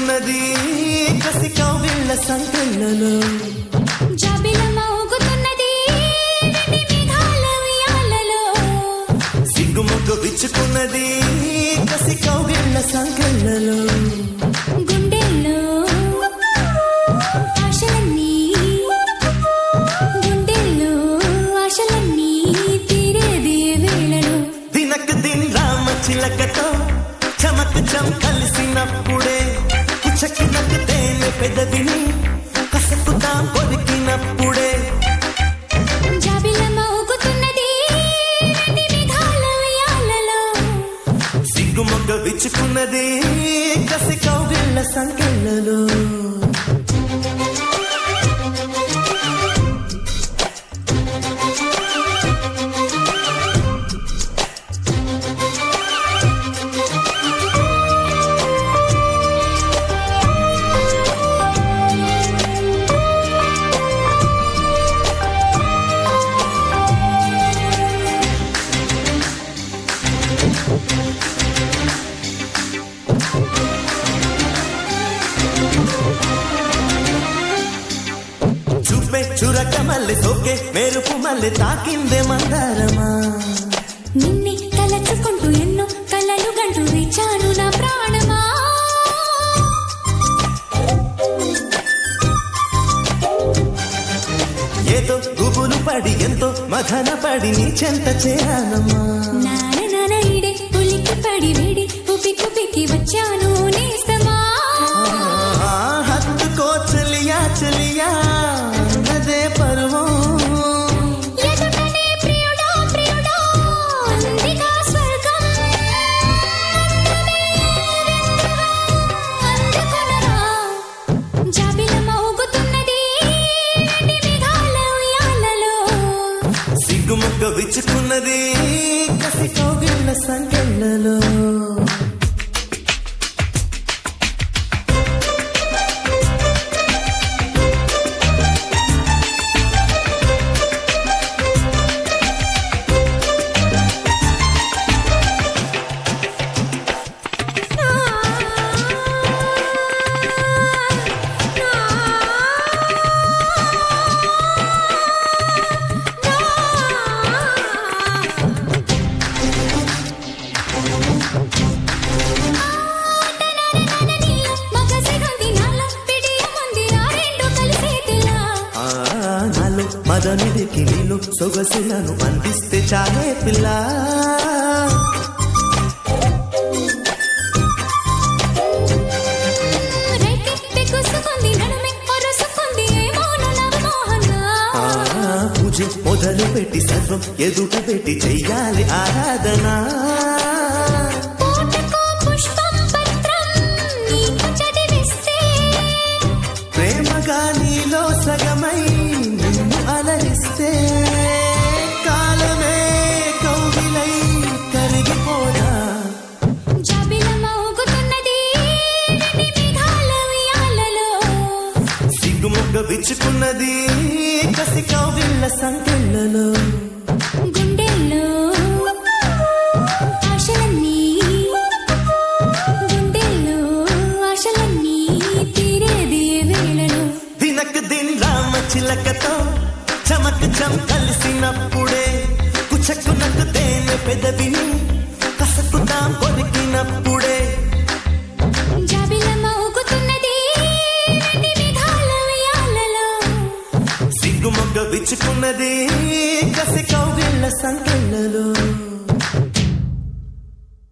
విచ్చుకున్నది కసి కౌగిళ్ళ సంకెళ్ళలో జాబిలమ్మ ఊగుతున్నది వెండి మేఘాల ఉయ్యాలలో సిగ్గుముగ్గు విచ్చుకున్నది కసి కౌగిళ్ళ సంకెళ్ళలో గుండెల్లో ఆశలన్నీ గుండెల్లో ఆశలన్నీ తీరేది వేళలో దినక్ దిన్ రామ చిలకతో చమక్ చం కలిసినప్పుడే పుచ్చకినకు తేనె పెదవిని కసపుతాం కొరికినప్పుడే జాబిలమ్మ ఊగుతున్నది వెండి మేఘాల ఉయ్యాలలో సిగ్గుమొగ్గ విచ్చుకున్నది కసి కౌగిళ్ళ సంకెళ్ళలో చూపే చురక మల్లె సోకే మెరుపు మల్లె తాకిందే మందారమా నిన్నే తలచుకుంటూ ఎన్నో కలలు గంటూ వేచాను నా ప్రాణమా ఏదో గుబులు పడి ఎంతో మథన పడి నీ చెంత చేరానమ్మా నాన నాన ఇడే ఉలికి పడి వేడి ఉపి కుపికి వచ్చాను నేస్తమా ఆ, హత్తుకో చలియా చలియా అదే పరువం ఎదుటనే ప్రియుడా ప్రియుడా అందిగా స్వర్గం అందుకొనరా జాబిలమ్మ ఊగుతున్నది వెండి మేఘాల ఉయ్యాలలో సిగ్గుముగ్గ విచ్చుకున్నది కసి కౌగిళ్ళ సంకెళ్ళలో ఆ, నాలో మదనుడికి నీళ్ళు సొగసులను అందిస్తే చాలే పిల్ల ఆ, పూజ మొదలు పెట్టి సర్వం ఎదుట పెట్టి చెయ్యాలి ఆరాధన ప్రేమగా నీలో సగమై నిన్ను అలరిస్తే కాలమే కౌగిలై కరిగిపోదా సిగ్గుముగ్గ విచ్చుకున్నది కసి కౌగిళ్ళ సంకెళ్ళలో గుండెల్లో ఆశలన్నీ గుండెల్లో ఆశలన్నీ తీరేది వేళలో దినక్ దిన్ రామ చిలకతో చమక్ చం కలిసినప్పుడే కుచకునకు తేనె పెదవిని కసకుతాం కొరికినప్పుడే జాబిలమ్మ ఊగుతున్నది వెండి మేఘాల ఉయ్యాలలో సిగ్గుమొగ్గ విచ్చుకున్నది